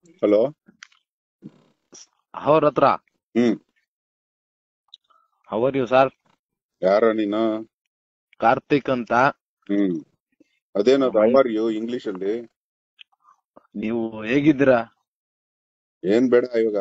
Hello ಅವ್ರ ಹತ್ರ ಹ್ಮ್ hour you sir ಯಾರ ನೀನು ಕಾರ್ತಿಕ್ ಅಂತ ಹ್ಮ್ ಅದೇನದು ಒಳ್ಳೆ- ಅವರ್ ಯು ಇಂಗ್ಲಿಷ್ ಅಲ್ಲಿ ನೀವು ಹೇಗಿದ್ದೀರಾ ಏನ್ ಬೇಡ ಇವಾಗ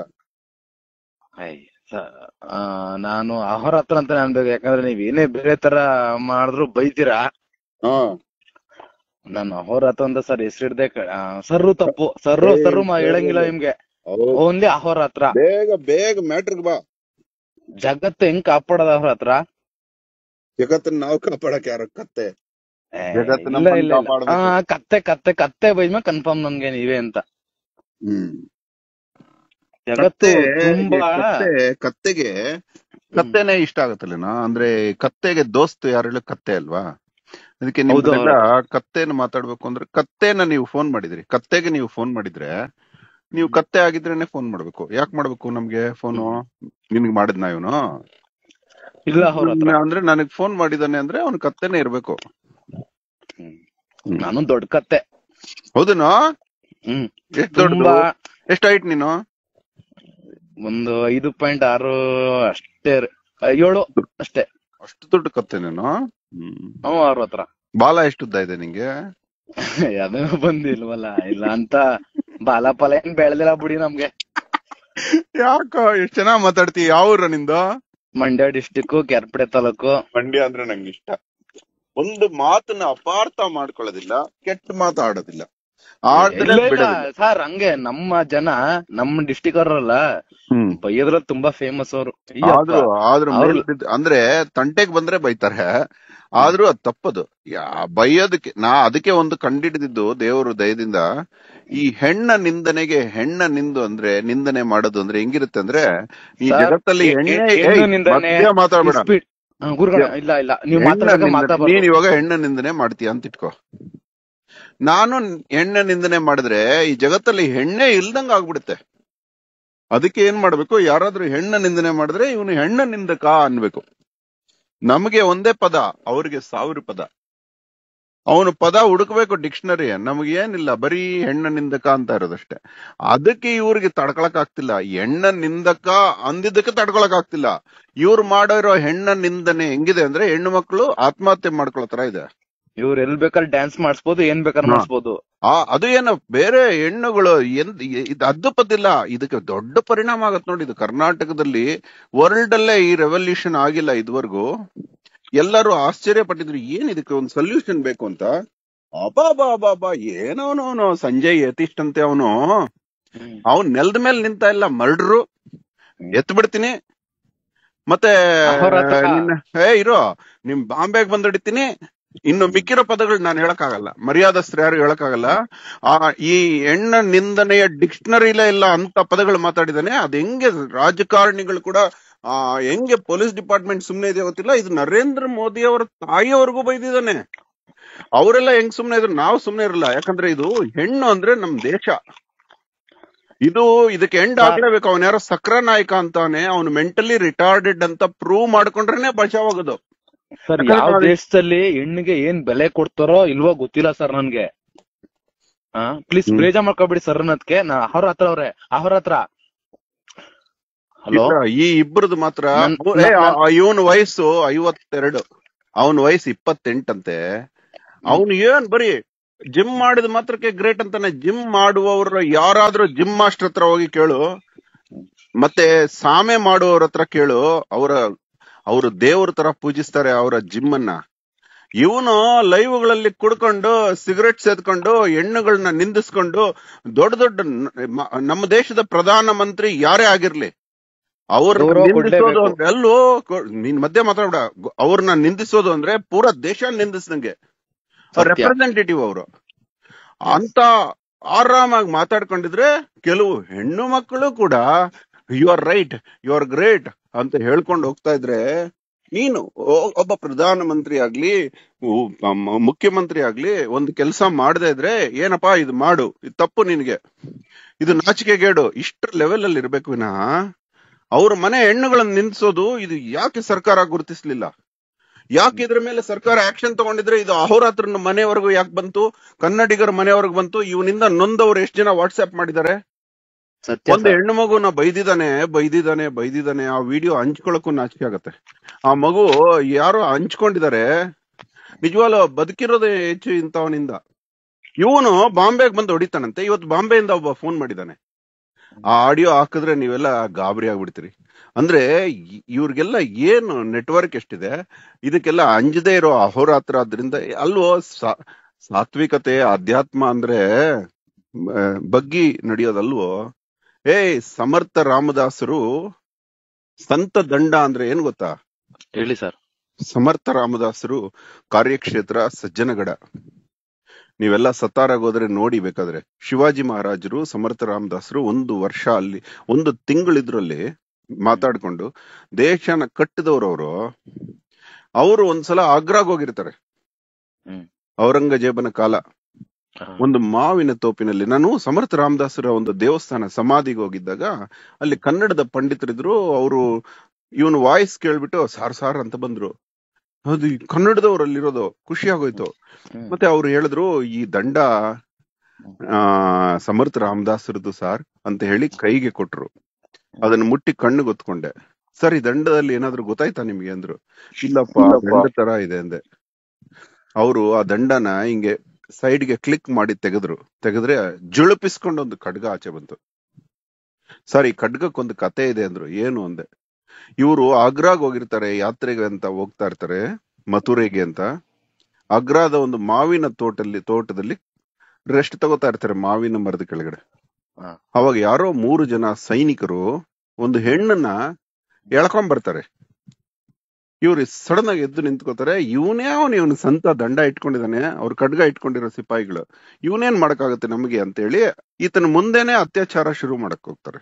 ಐ, ಸ- ಆ, ನಾನು ಅವರ ಹತ್ರ ಅಂತ ಅನ್ಬೇಕು ಯಾಕಂದ್ರೆ ನೀವ್ ಏನೇ ಬೇರೆ ತರ ಮಾಡಿದ್ರು ಬೈತೀರಾ ಹಾ ನಾನು ಅವರ ಹತ್ರ ಅಂತ ಸರ್ ಹೆಸರಿಡ್ದೆ ಸರ್ರು ತಪ್ಪು ಸರ್ರು ಏಯ್, ಸರ್ರು ಮಾ- ಬೇರೆ ಹೇಳಂಗಿಲ್ಲ ಇಲ್ಲ. ನಿಮ್ಗೆ ಹೌದು. ಓನ್ಲಿ ಅವರ ಹತ್ರ ಬೇಗ ಬೇಗ ಮ್ಯಾಟ್ರಿಗ್ ಬಾ ಜಗತ್ತು ಹೆಂಗ್ ಕಾಪಾಡೋದ ಅವ್ರ ಹತ್ರ ಜಗತ್ತನ್ನ ನಾವು ಕಾಪಾಡಕ್ ಯಾರ ಕತ್ತೆ ಏ, ಜಗತ್ತು ಇಲ್ಲ ನಮ್ಮನ್ನ ಇಲ್ಲ ಇಲ್ಲ ಕಾಪಾಡ್ಬೇಕು. ಆ, ಕತ್ತೆ ಕತ್ತೆ ಕತ್ತೆ ಬೈದ್ಮೇಲೆ ಕನ್ಫರ್ಮ್ ನನ್ಗೆ ನೀವೇ ಅಂತ ಹ್ಮ್ ಜಗತ್ತು ಕತ್ತೆ ತುಂಬಾ ಕತ್ತೆ ಕತ್ತೆಗೆ ಕತ್ತೆನೆ ಇಷ್ಟ ಆಗತ್ತಲ್ಲೇನಾ ಅಂದ್ರೆ ಕತ್ತೆಗೆ ದೋಸ್ತ್ ಯಾರು ಹೇಳಿ ಕತ್ತೆ ಅಲ್ವಾ ಅದಕ್ಕೆ ಹೌದು, ನಿಮ್ಗೆಲ್ಲ ಕತ್ತೆನ ಮಾತಾಡ್ಬೇಕು ಅಂದ್ರೆ ಕತ್ತೆನ ನೀವು ಫೋನ್ ಮಾಡಿದ್ರಿ ಕತ್ತೆಗೆ ನೀವು ಫೋನ್ ಮಾಡಿದ್ರೆ ನೀವು ಕತ್ತೆ ಆಗಿದ್ರೇನೆ ಫೋನ್ ಮಾಡ್ಬೇಕು ಯಾಕೆ ಮಾಡ್ಬೇಕು ನಮ್ಗೆ ಫೋನು ನಿನ್ಗೆ ಮಾಡಿದ್ನ ಇವನು ಇಲ್ಲ ಅವ್ರ ಹತ್ರ ಅಂದ್ರೆ ನನಗ್ ಫೋನ್ ಮಾಡಿದಾನೆ ಅಂದ್ರೆ ಅವ್ನ್ ಕತ್ತೆನೆ ಇರ್ಬೇಕು ಹ್ಮ್. ಹ್ಮ್. ನಾನು ದೊಡ್ಡ ಕತ್ತೆ ಹೌದನೋ ಹ್ಮ್ ಎಷ್ಟ್ ದೊಡ್ಡದು ತುಂಬಾ ಎಷ್ಟ್ ಹೈಟ್ ನೀನು ಒಂದು ಐದು ಪಾಯಿಂಟ್ ಆರು ಅಷ್ಟೇ ರೀ. ಏಳು ಅಷ್ಟೇ ಅಷ್ಟು ದೊಡ್ಡ ಕತ್ತೆ ನೀನು ಹ್ಮ್ ಹ್ಞೂ ಅವ್ರ ಹತ್ರ ಬಾಲ ಎಷ್ಟು ಉದ್ದ ಇದೆ ನಿಂಗೆ ಅದು ಬಂದಿಲ್ವಲ್ಲ ಇಲ್ಲ ಅಂತ ಬಾಲ ಪಾಲ ಏನ್ ಬೆಳೆದಿಲ್ಲ ಬಿಡಿ ನಮ್ಗೆ ಯಾಕೋ ಎಷ್ಟ್ ಚೆನ್ನಾಗ್ ಮಾತಾಡ್ತಿ ಯಾವ ಊರ ನಿಂದು ಮಂಡ್ಯ ಡಿಸ್ಟಿಕ್ ಕೆರ್ಪಡೆ ತಾಲೂಕು ಮಂಡ್ಯ ಅಂದ್ರೆ ನಂಗೆ ಇಷ್ಟ ಒಂದು ಮಾತನ್ನ ಅಪಾರ್ಥ ಮಾಡ್ಕೊಳ್ಳೋದಿಲ್ಲ ಕೆಟ್ಟ ಮಾತು ಆಡೋದಿಲ್ಲ ಆಡಿದ್ರೆ ಇಲ್ಲ ಇಲ್ಲ ಬಿಡೋದಿಲ್ಲ ಸರ್ ಹಂಗೆ ನಮ್ಮ ಜನ ನಮ್ಮ ಡಿಸ್ಟಿಕ್ ಅವ್ರಲ್ಲ ಹ್ಮ್ ಬೈಯದ್ರ ತುಂಬಾ ಫೇಮಸ್ ಅವರು ಆದ್ರೂ ಆದ್ರೂ ಅವ್ರು- ಮೇಲ್ ಬಿದ್ದು- ಅಂದ್ರೆ ತಂಟೆಗ್ ಬಂದ್ರೆ ಬೈತಾರೆ ಆದ್ರೂ ಅದ್ ತಪ್ಪದು ಯಾ- ಬೈಯೋದಕ್ಕೆ ನಾ ಅದಕ್ಕೆ ಒಂದು ಕಂಡಿಡಿದಿದ್ದು ದೇವರು ದಯದಿಂದ ಈ ಹೆಣ್ಣ ನಿಂದನೆಗೆ ಹೆಣ್ಣ ನಿಂದು ಅಂದ್ರೆ ನಿಂದನೆ ಮಾಡೋದು ಅಂದ್ರೆ ಹೆಂಗಿರುತ್ತೆ ಅಂದ್ರೆ ಈ ಸರ್, ಜಗತ್ತಲ್ಲಿ ಹೆ- ಹೆಣ್ಣೆ ಹೆ- ಹೆಣ್ಣು ಏಯ್, ನಿಂದನೆ, ಮಧ್ಯ ಮಾತಾಡ್ಬೇಡ ಗುರುಗಳ ಇಲ್ಲ ಇಲ್ಲ ನೀವು ಹೆಣ್ಣ ಮಾತಾಡುವಾಗ ನಿಂದನೆ- ಮಾತಾಡ್ಬಾರ್ದು ನೀನ್ ಇವಾಗ ಹೆಣ್ಣ ನಿಂದನೆ ಮಾಡ್ತೀಯ ಅಂತ ಇಟ್ಕೋ ನಾನು ಹೆಣ್ಣ ನಿಂದನೆ ಮಾಡಿದ್ರೆ ಈ ಜಗತ್ತಲ್ಲಿ ಹೆಣ್ಣೆ ಇಲ್ದಂಗ ಆಗ್ಬಿಡುತ್ತೆ ಅದಕ್ಕೆ ಏನ್ ಮಾಡ್ಬೇಕು ಯಾರಾದ್ರೂ ಹೆಣ್ಣ ನಿಂದನೆ ಮಾಡಿದ್ರೆ ಇವನು ಹೆಣ್ಣ ನಿಂದಕ ಅನ್ಬೇಕು ನಮಗೆ ಒಂದೇ ಪದ ಅವ್ರಿಗೆ ಸಾವಿರ ಪದ ಅವನು ಪದ ಹುಡುಕ್ಬೇಕು ಡಿಕ್ಷನರಿ ನಮಗೆ ಏನಿಲ್ಲ ಬರೀ ಹೆಣ್ಣ ನಿಂದಕ ಅಂತ ಇರೋದಷ್ಟೇ ಅದಕ್ಕೆ ಇವ್ರಿಗೆ ತಡ್ಕೊಳಕ್ ಆಗ್ತಿಲ್ಲ ಹೆಣ್ಣ ನಿಂದಕ ಅಂದಿದ್ದಕ್ಕೆ ತಡ್ಕೊಳಕ್ ಆಗ್ತಿಲ್ಲ ಇವ್ರು ಮಾಡಿರೋ ಹೆಣ್ಣ ನಿಂದನೆ ಹೆಂಗಿದೆ ಅಂದ್ರೆ ಹೆಣ್ಣು ಮಕ್ಕಳು ಆತ್ಮಹತ್ಯೆ ಮಾಡ್ಕೊಳ್ಳೋ ತರ ಇದೆ ಇವ್ರು ಎಲ್ ಬೇಕಾದ್ರೆ ಡ್ಯಾನ್ಸ್ ಮಾಡಿಸ್ಬೋದು ಏನ್ ಬೇಕಾದ್ರೆ ಹಾ. ಮಾಡಿಸ್ಬೋದು ಆ ಅದು ಏನು ಬೇರೆ ಹೆಣ್ಣುಗಳು ಎಂದ್ ಇದು ಅದ್ದು ಪದ್ದಿಲ್ಲ ಇದಕ್ಕೆ ದೊಡ್ಡ ಪರಿಣಾಮ ಆಗತ್ ನೋಡಿ ಇದು ಕರ್ನಾಟಕದಲ್ಲಿ ವರ್ಲ್ಡ್ ಅಲ್ಲೇ ಈ ರೆವಲ್ಯೂಷನ್ ಆಗಿಲ್ಲ ಇದುವರೆಗೂ ಎಲ್ಲರೂ ಆಶ್ಚರ್ಯ ಪಟ್ಟಿದ್ರು ಏನ್ ಇದಕ್ಕೆ ಒಂದು ಸೊಲ್ಯೂಷನ್ ಬೇಕು ಅಂತ ಅಬಾ ಬಾ ಬಾ ಬಾ ಏನವನು ಸಂಜಯ್ ಯತೀಶ್ ಅಂತೆ ಅವನು ಅವ್ನ್ ನೆಲದ ಮೇಲೆ ನಿಂತ ಇಲ್ಲ ಮರ್ಡ್ರು ಎತ್ ಬಿಡ್ತೀನಿ ಮತ್ತೆ ಅವ್ರ ಹತ್ರ- ನಿನ್ನ ಏ ಇರೋ ನಿಮ್ ಬಾಂಬೆಗ್ ಬಂದಿಡ್ತೀನಿ ಇನ್ನು ಮಿಕ್ಕಿರೋ ಪದಗಳು ನಾನು ಹೇಳಕ್ಕಾಗಲ್ಲ ಮರ್ಯಾದಸ್ತ್ರ ಯಾರು ಹೇಳಕ್ಕಾಗಲ್ಲ ಆ ಈ ಹೆಣ್ಣ ನಿಂದನೆಯ ಡಿಕ್ಷನರಿಲೇ ಇಲ್ಲ ಅಂತ ಪದಗಳು ಮಾತಾಡಿದಾನೆ ಅದ್ ಹೆಂಗೆ ರಾಜಕಾರಣಿಗಳು ಕೂಡ ಆ ಹೆಂಗೆ ಪೊಲೀಸ್ ಡಿಪಾರ್ಟ್ಮೆಂಟ್ ಸುಮ್ನೆ ಇದೆ ಗೊತ್ತಿಲ್ಲ ಇದು ನರೇಂದ್ರ ಮೋದಿ ಅವರ ತಾಯಿಯವರೆಗೂ ಬೈದಿದ್ದಾನೆ ಅವರೆಲ್ಲ ಹೆಂಗ್ ಸುಮ್ನೆ ಇದ್ರು ನಾವು ಸುಮ್ನೆ ಇರಲ್ಲ ಯಾಕಂದ್ರೆ ಇದು ಹೆಣ್ಣು ಅಂದ್ರೆ ನಮ್ ದೇಶ ಇದು ಇದಕ್ಕೆ ಎಂಡ್ ಆಗ್ಲೇಬೇಕು ಅವನ್ ಯಾರೋ ಸಕ್ರ ನಾಯಕ ಅಂತಾನೆ ಅವನು ಮೆಂಟಲಿ ರಿಟಾರ್ಡೆಡ್ ಅಂತ ಪ್ರೂವ್ ಮಾಡ್ಕೊಂಡ್ರೇನೆ ಬಚಾವಾಗೋದು ಸರ್ ಯಾಕಂದ್ರೆ ಯಾವ ನೋಡಿ- ದೇಶದಲ್ಲಿ ಹೆಣ್ಣಿಗೆ ಏನ್ ಬೆಲೆ ಕೊಡ್ತಾರೋ ಇಲ್ವೋ ಗೊತ್ತಿಲ್ಲ ಸರ್ ನನ್ಗೆ ಪ್ಲೀಸ್ ಹ್ಮ್. ಬೇಜಾರ್ ಮಾಡ್ಕೊಬೇಡಿ ಸರ್ ಅನ್ನೋದಕ್ಕೆ ನಾ ಅವ್ರ ಹತ್ರ ಅವ್ರೆ ಅವ್ರ ಹತ್ರ ಹಲೋ ಇಲ್ಲ, ಈ ಇಬ್ಬರದು ಮಾತ್ರ ನನ್- ಇವನ್ ವಯಸ್ಸು ಐವತ್ತೆರಡು ಅವನ ವಯಸ್ಸು ಇಪ್ಪತ್ತೆಂಟಂತೆ ಅವನು ಏನ್ ಬರೀ ಜಿಮ್ ಮಾಡಿದ ಮಾತ್ರಕ್ಕೆ ಗ್ರೇಟ್ ಅಂತಾನೆ ಜಿಮ್ ಮಾಡುವವರು ಯಾರಾದ್ರೂ ಜಿಮ್ ಮಾಸ್ಟರ್ ಹತ್ರ ಹೋಗಿ ಕೇಳು ಮತ್ತೆ ಸಾಮೆ ಮಾಡುವವ್ರ ಹತ್ರ ಕೇಳು ಅವರ ಅವರು ದೇವ್ರ ತರ ಪೂಜಿಸ್ತಾರೆ ಅವರ ಜಿಮ್ ಅನ್ನ ಇವನು ಲೈವ್ಗಳಲ್ಲಿ ಕುಡ್ಕೊಂಡು ಸಿಗರೆಟ್ ಸೇದ್ಕೊಂಡು ಹೆಣ್ಣುಗಳನ್ನ ನಿಂದಿಸ್ಕೊಂಡು ದೊಡ್ಡ ದೊಡ್ಡ ನ- ಮ- ನಮ್ಮ ದೇಶದ ಪ್ರಧಾನ ಮಂತ್ರಿ ಯಾರೇ ಆಗಿರ್ಲಿ ಅವ್ರ ಗೌರವ ನಿಂದಿಸೋದು ಕೊಡ್ಲೇಬೇಕು. ಅಂದ್ರೆ ಅಲ್ಲೋ ಕೊ- ನೀನ್ ಮಧ್ಯೆ ಮಾತಾಡ ಅವ್ರನ್ನ ನಿಂದಿಸೋದು ಅಂದ್ರೆ ಪೂರಾ ದೇಶ ನಿಂದಿಸ್ದಂಗೆ ಸತ್ಯ. ರೆಪ್ರೆಸೆಂಟೇಟಿವ್ ಅವರು ಅಂತ ಆರಾಮಾಗಿ ಮಾತಾಡ್ಕೊಂಡಿದ್ರೆ ಕೆಲವು ಹೆಣ್ಣು ಮಕ್ಕಳು ಕೂಡ you are right you are great ಅಂತ ಹೇಳ್ಕೊಂಡು ಹೋಗ್ತಾ ಇದ್ರೆ ನೀನು ಒ- ಒಬ್ಬ ಪ್ರಧಾನ ಮಂತ್ರಿ ಆಗ್ಲಿ ಉ- ಮ- ಮುಖ್ಯಮಂತ್ರಿ ಆಗ್ಲಿ ಒಂದು ಕೆಲಸ ಮಾಡದೇ ಇದ್ರೆ ಏನಪ್ಪಾ ಇದು ಮಾಡು ಇದು ತಪ್ಪು ನಿನಗೆ ಇದು ನಾಚಿಕೆಗೇಡು ಇಷ್ಟ್ರ ಲೆವೆಲ್ ಅಲ್ಲಿ ಇರ್ಬೇಕು ವಿನಃ ಅವ್ರ ಮನೆ ಹೆಣ್ಣುಗಳನ್ನ ನಿಂದಿಸೋದು ಇದು ಯಾಕೆ ಸರ್ಕಾರ ಗುರುತಿಸ್ಲಿಲ್ಲ ಯಾಕೆ ಇದ್ರ ಮೇಲೆ ಸರ್ಕಾರ ಆಕ್ಷನ್ ತಗೊಂಡಿದ್ರೆ ಇದು ಅಹೋರಾತ್ರನ ಮನೆವರೆಗೂ ಯಾಕೆ ಬಂತು ಕನ್ನಡಿಗರ ಮನೆವರೆಗೂ ಬಂತು ಇವನಿಂದ ನೊಂದವ್ರು ಎಷ್ಟು ಜನ ವಾಟ್ಸ್ಆಪ್ ಮಾಡಿದ್ದಾರೆ ಸತ್ಯ ಒಂದು ಸರ್ ಹೆಣ್ಣು ಮಗುನ ಬೈದಿದಾನೆ ಬೈದಿದಾನೆ ಬೈದಿದಾನೆ ಆ ವಿಡಿಯೋ ಹಂಚ್ಕೊಳಕ್ಕೂ ನಾಚಿಕೆ ಆಗತ್ತೆ ಆ ಮಗು ಯಾರೋ ಹಂಚ್ಕೊಂಡಿದ್ದಾರೆ ನಿಜವಾಗ್ಲೂ ಬದುಕಿರೋದೇ ಹೆಚ್ಚು ಇಂಥವನಿಂದ ಇವನು ಬಾಂಬೆಗೆ ಬಂದು ಹೊಡಿತಾನಂತೆ ಇವತ್ತು ಬಾಂಬೆಯಿಂದ ಒಬ್ಬ ಫೋನ್ ಮಾಡಿದಾನೆ ಆ ಆಡಿಯೋ ಹಾಕಿದ್ರೆ ನೀವೆಲ್ಲ ಗಾಬರಿ ಆಗ್ಬಿಡ್ತೀರಿ ಅಂದ್ರೆ ಇ- ಇವ್ರಿಗೆಲ್ಲ ಏನು ನೆಟ್ವರ್ಕ್ ಎಷ್ಟಿದೆ ಇದಕ್ಕೆಲ್ಲ ಅಂಜದೇ ಇರೋ ಅಹೋರಾತ್ರ ಆದ್ರಿಂದ ಅಲ್ವೋ ಸಾ- ಸಾತ್ವಿಕತೆ ಅಧ್ಯಾತ್ಮ ಅಂದ್ರೆ ಮ, ಬಗ್ಗಿ ನಡೆಯೋದಲ್ವೋ ಏಯ್ ಸಮರ್ಥ ರಾಮದಾಸರು ಸಂತ ದಂಡ ಅಂದ್ರೆ ಏನ್ ಗೊತ್ತಾ ಹೇಳಿ ಸರ್ ಸಮರ್ಥ ರಾಮದಾಸರು ಕಾರ್ಯಕ್ಷೇತ್ರ ಸಜ್ಜನಗಡ ನೀವೆಲ್ಲ ಸತ್ತಾರಾಗ ಹೋದ್ರೆ ನೋಡಿ ಬೇಕಾದ್ರೆ ಶಿವಾಜಿ ಮಹಾರಾಜರು ಸಮರ್ಥ ರಾಮದಾಸರು ಒಂದು ವರ್ಷ ಅಲ್ಲಿ ಒಂದು ತಿಂಗಳಿದ್ರಲ್ಲಿ ಮಾತಾಡ್ಕೊಂಡು ದೇಶನ ಕಟ್ಟಿದವರು ಅವರು ಅವರು ಒಂದ್ಸಲ ಆಗ್ರಾಗ್ ಹೋಗಿರ್ತಾರೆ ಹ್ಮ್ ಔರಂಗಜೇಬನ ಕಾಲ ಹಾ. ಒಂದು ಮಾವಿನ ತೋಪಿನಲ್ಲಿ ನಾನು ಸಮರ್ಥ ರಾಮದಾಸರ ಒಂದು ದೇವಸ್ಥಾನ ಸಮಾಧಿಗೆ ಹೋಗಿದ್ದಾಗ ಅಲ್ಲಿ ಕನ್ನಡದ ಪಂಡಿತರಿದ್ರು ಅವರು ಇವನು ವಾಯ್ಸ್ ಕೇಳ್ಬಿಟ್ಟು ಸಾರ್ ಸಾರ್ ಅಂತ ಬಂದ್ರು ಅದು ಈ ಕನ್ನಡದವ್ರು ಅಲ್ಲಿರೋದು ಖುಷಿ ಆಗೋಯ್ತು ಹ್ಮ್. ಮತ್ತೆ ಅವ್ರು ಹೇಳಿದ್ರು ಈ ದಂಡ ಆ ಸಮರ್ಥ ರಾಮದಾಸರದ್ದು ಸಾರ್ ಅಂತ ಹೇಳಿ ಕೈಗೆ ಕೊಟ್ರು ಅದನ್ನ ಮುಟ್ಟಿ ಕಣ್ಣು ಗೊತ್ಕೊಂಡೆ ಸರ್ ಈ ದಂಡದಲ್ಲಿ ಏನಾದ್ರು ಗೊತ್ತಾಯ್ತಾ ನಿಮ್ಗೆ ಅಂದ್ರು ಇಲ್ಲಪ್ಪ ದಂಡ ತರ ಇದೆ ಅಂದೆ ಅವರು ಆ ದಂಡನ ಹಿಂಗೆ ಸೈಡ್ಗೆ ಕ್ಲಿಕ್ ಮಾಡಿ ತೆಗೆದ್ರು ತೆಗೆದ್ರೆ ಜುಳುಪಿಸ್ಕೊಂಡು ಒಂದು ಖಡ್ಗ ಆಚೆ ಬಂತು ಸರ್ ಈ ಖಡ್ಗಕ್ಕೊಂದು ಕತೆ ಇದೆ ಅಂದ್ರು ಏನು ಅಂದೆ ಇವರು ಆಗ್ರಾಗ್ ಹೋಗಿರ್ತಾರೆ ಯಾತ್ರೆಗೆ ಅಂತ ಹೋಗ್ತಾ ಇರ್ತಾರೆ ಮಥುರೆಗೆ ಅಂತ ಆಗ್ರಾದ ಒಂದು ಮಾವಿನ ತೋಟಲ್ಲಿ ತೋಟದಲ್ಲಿ ರೆಸ್ಟ್ ತಗೋತಾ ಇರ್ತಾರೆ ಮಾವಿನ ಮರದ ಕೆಳಗಡೆ ಹಾ. ಅವಾಗ ಯಾರೋ ಮೂರು ಜನ ಸೈನಿಕರು ಒಂದು ಹೆಣ್ಣನ್ನ ಎಳ್ಕೊಂಡ್ ಬರ್ತಾರೆ ಇವ್ರು ಸಡನ್ ಆಗಿ ಎದ್ದು ನಿಂತ್ಕೋತಾರೆ ಇವನೇ ಅವನು ಇವನು ಸಂತ ದಂಡ ಇಟ್ಕೊಂಡಿದ್ದಾನೆ ಅವ್ರ ಖಡ್ಗ ಇಟ್ಕೊಂಡಿರೋ ಸಿಪಾಯಿಗಳು ಇವನೇನ್ ಮಾಡಕ್ಕಾಗತ್ತೆ ನಮಗೆ ಅಂತ ಹೇಳಿ ಈತನ ಮುಂದೆನೆ ಅತ್ಯಾಚಾರ ಶುರು ಮಾಡಕ್ ಹೋಗ್ತಾರೆ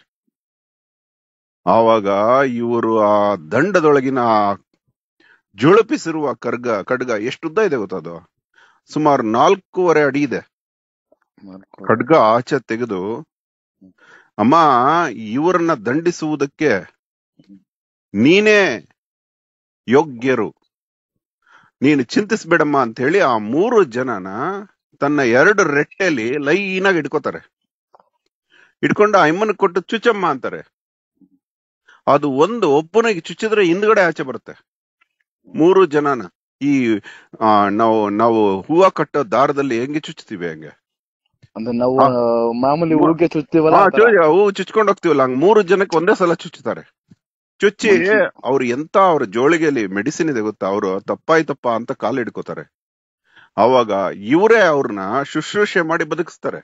ಆವಾಗ ಇವರು ಆ ದಂಡದೊಳಗಿನ ಆ ಜುಳುಪಿಸಿರುವ ಖಡ್ಗ ಖಡ್ಗ ಎಷ್ಟು ಉದ್ದ ಇದೆ ಗೊತ್ತದು ಸುಮಾರು ನಾಲ್ಕೂವರೆ ಅಡಿ ಇದೆ ಮಾಡ್ಕೊ- ಖಡ್ಗ ಆಚೆ ತೆಗೆದು ಅಮ್ಮ ಇವರನ್ನ ದಂಡಿಸುವುದಕ್ಕೆ ನೀನೇ ಯೋಗ್ಯರು ನೀನು ಚಿಂತಿಸ್ಬೇಡಮ್ಮ ಅಂತ ಹೇಳಿ ಆ ಮೂರು ಜನನ ತನ್ನ ಎರಡು ರೆಟ್ಟೆಲಿ ಲೈನಾಗಿ ಇಟ್ಕೋತಾರೆ ಇಟ್ಕೊಂಡು ಆ ಅಮ್ಮನ ಕೊಟ್ಟು ಚುಚ್ಚಮ್ಮ ಅಂತಾರೆ ಅದು ಒಂದು ಒಬ್ಬನಿಗೆ ಚುಚ್ಚಿದ್ರೆ ಹಿಂದ್ಗಡೆ ಆಚೆ ಬರುತ್ತೆ ಮೂರು ಜನನ ಈ ಆ, ನಾವು ನಾವು ಹೂವ ಕಟ್ಟೋ ದಾರದಲ್ಲಿ ಹೆಂಗೆ ಚುಚ್ತೀವಿ ಹಂಗೆ ಅಂದ್ರೆ ನಾವು ಹಾ. ಮಾಮೂಲಿ ಮೂ- ಹೂಗೆ ಚುಚ್ತೀವಲ್ಲ ಹಾ, ಆ ತರ. ಚು- ಅವು ಚುಚ್ಕೊಂಡ್ ಹೋಗ್ತೀವಲ್ಲ ಹಂಗ್ ಮೂರು ಜನಕ್ಕೆ ಒಂದೇ ಸಲ ಚುಚ್ಚುತ್ತಾರೆ ಚುಚ್ಚಿ ಮನುಷ್ಯ. ಅವ್ರು ಎಂತ ಅವ್ರ ಜೋಳಿಗೆಯಲ್ಲಿ ಮೆಡಿಸಿನ್ ಇದೆ ಗೊತ್ತಾ ಅವರು ತಪ್ಪಾಯ್ತಪ್ಪ ಅಂತ ಕಾಲು ಹಿಡ್ಕೋತಾರೆ ಅವಾಗ ಇವರೇ ಅವ್ರನ್ನ ಶುಶ್ರೂಷೆ ಮಾಡಿ ಬದುಕಿಸ್ತಾರೆ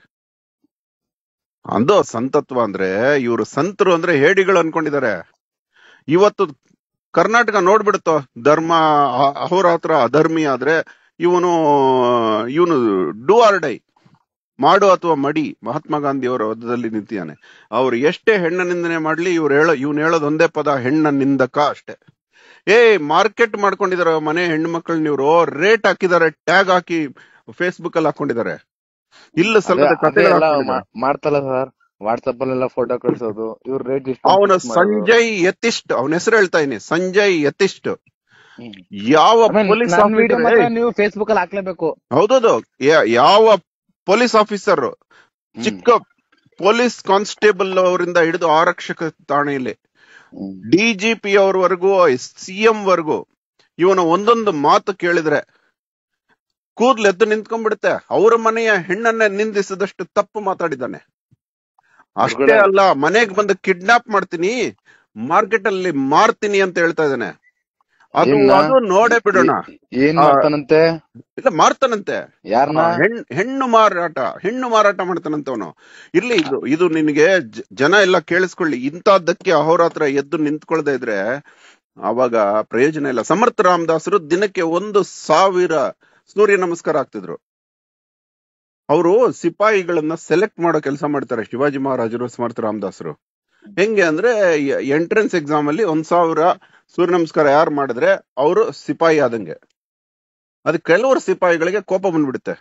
ಅಂದು ಸಂತತ್ವ ಅಂದ್ರೆ ಇವರು ಸಂತರು ಅಂದ್ರೆ ಹೇಡಿಗಳು ಅನ್ಕೊಂಡಿದ್ದಾರೆ ಇವತ್ತು ಕರ್ನಾಟಕ ನೋಡ್ಬಿಡುತ್ತೋ ಧರ್ಮ ಅ- ಅಹೋರಾತ್ರ ಅಧರ್ಮಿ ಆದ್ರೆ ಇವನು ಇವನು ಡೂ ಆರ್ ಡೈ ಮಾಡು ಅಥವಾ ಮಡಿ ಮಹಾತ್ಮ ಗಾಂಧಿ ಅವರ ವಧದಲ್ಲಿ ನಿಂತಿದ್ದಾನೆ ಅವ್ರು ಎಷ್ಟೇ ಹೆಣ್ಣ ನಿಂದನೆ ಮಾಡ್ಲಿ ಇವ್ರು ಹೇಳೋ ಇವ್ನು ಹೇಳೋದು ಒಂದೇ ಪದ ಹೆಣ್ಣ ನಿಂದಕ ಅಷ್ಟೇ ಏ ಮಾರ್ಕೆಟ್ ಮಾಡ್ಕೊಂಡಿದಾರೆ ಮನೆ ಹೆಣ್ಣು ಮಕ್ಕಳನ್ನ ಇವ್ರು ರೇಟ್ ಹಾಕಿದ್ದಾರೆ ಟ್ಯಾಗ್ ಹಾಕಿ ಫೇಸ್ಬುಕ್ ಅಲ್ಲಿ ಹಾಕೊಂಡಿದ್ದಾರೆ ಇಲ್ಲ ಅದೇ ಸಲ್ಲದ ಅದೇ ಕಥೆಗಳು ಎಲ್ಲ ಹಾಕ್ಕೊಂಡಿದ್ದಾರೆ. ಮಾ- ಮಾಡ್ತಲ್ಲ ಸರ್ ವಾಟ್ಸಪ್ ಅಲ್ಲೆಲ್ಲ ಫೋಟೋ ಕಳ್ಸೋದು ಇವ್ರ ರೇಟ್ ಇಷ್ಟು ಅವನ fix ಮಾಡೋದು. ಸಂಜಯ್ ಯತಿಷ್ಟ್ ಅವನ ಹೆಸರು ಹೇಳ್ತಾ ಇದೀನಿ ಸಂಜಯ್ ಯತಿಷ್ಟ್ ಹ್ಮ್. ಯಾವ I mean, ಪೊಲೀಸ್ ನನ್ ವಿಡಿಯೋ ಆಫೀಸರ್ ಮಾತ್ರ ನೀವು ಫೇಸ್ಬುಕ್ ಅಲ್ಲಿ ಹಾಕ್ಲೇಬೇಕು ಹೌದೌದು ಯಾ- ಯಾವ ಪೊಲೀಸ್ ಆಫೀಸರ್ ಹ್ಮ್. ಚಿಕ್ಕ ಪೊಲೀಸ್ ಕಾನ್ಸ್ಟೇಬಲ್ ಅವರಿಂದ ಹಿಡಿದು ಆರಕ್ಷಕ ಠಾಣೆಯಲ್ಲಿ ಹ್ಮ್. ಡಿಜಿಪಿ ಅವ್ರವರೆಗೂ ಸಿಎಂ ವರ್ಗೂ ಇವನ ಒಂದೊಂದು ಮಾತು ಕೇಳಿದ್ರೆ ಕೂದ್ಲು ಎದ್ದು ನಿಂತ್ಕೊಂಡ್ಬಿಡುತ್ತೆ ಅವ್ರ ಮನೆಯ ಹೆಣ್ಣನ್ನೇ ನಿಂದಿಸಿದಷ್ಟು ತಪ್ಪು ಮಾತಾಡಿದ್ದಾನೆ ಅಷ್ಟೇ ಗುರುಗಳೇ. ಅಲ್ಲ ಮನೆಗ್ ಬಂದು ಕಿಡ್ನಾಪ್ ಮಾಡ್ತೀನಿ ಮಾರ್ಕೆಟ್ ಅಲ್ಲಿ ಮಾರ್ತೀನಿ ಅಂತ ಹೇಳ್ತಾ ಇದ್ದಾನೆ ಅದು ಏನ್ನ? ಅದು ನೋಡೇ ಬಿಡೋಣ ಏನ್ ಆ, ಮಾಡ್ತಾನಂತೆ ಇಲ್ಲ ಮಾರ್ತಾನಂತೆ ಯಾರನ್ನ ಆ, ಹೆಣ್ ಹೆಣ್ಣು ಮಾರಾಟ ಹೆಣ್ಣು ಮಾರಾಟ ಮಾಡ್ತಾನಂತವನು ಇರ್ಲಿ ಇದು ಇದು ನಿನಗೆ ಜ- ಜನ ಎಲ್ಲ ಕೇಳಿಸ್ಕೊಳ್ಳಿ ಇಂತಹದ್ದಕ್ಕೆ ಅಹೋರಾತ್ರ ಎದ್ದು ನಿಂತ್ಕೊಳ್ದೇ ಇದ್ರೆ ಅವಾಗ ಪ್ರಯೋಜನ ಇಲ್ಲ ಸಮರ್ಥ ರಾಮದಾಸರು ದಿನಕ್ಕೆ ಒಂದು ಸಾವಿರ ಸೂರ್ಯ ನಮಸ್ಕಾರ ಆಗ್ತಿದ್ರು ಅವರು ಸಿಪಾಯಿಗಳನ್ನ ಸೆಲೆಕ್ಟ್ ಮಾಡೋ ಕೆಲಸ ಮಾಡ್ತಾರೆ ಶಿವಾಜಿ ಮಹಾರಾಜರು ಸಮರ್ಥ ರಾಮದಾಸರು ಹೆಂಗೆ ಅಂದ್ರೆ ಎಂಟ್ರೆನ್ಸ್ ಎಕ್ಸಾಮ್ ಅಲ್ಲಿ ಒಂದ್ ಸಾವಿರ ಸೂರ್ಯ ನಮಸ್ಕಾರ ಯಾರು ಮಾಡಿದ್ರೆ ಅವರು ಸಿಪಾಯಿ ಆದಂಗೆ ಅದು ಕೆಲವರು ಸಿಪಾಯಿಗಳಿಗೆ ಕೋಪ ಬಂದ್ಬಿಡುತ್ತೆ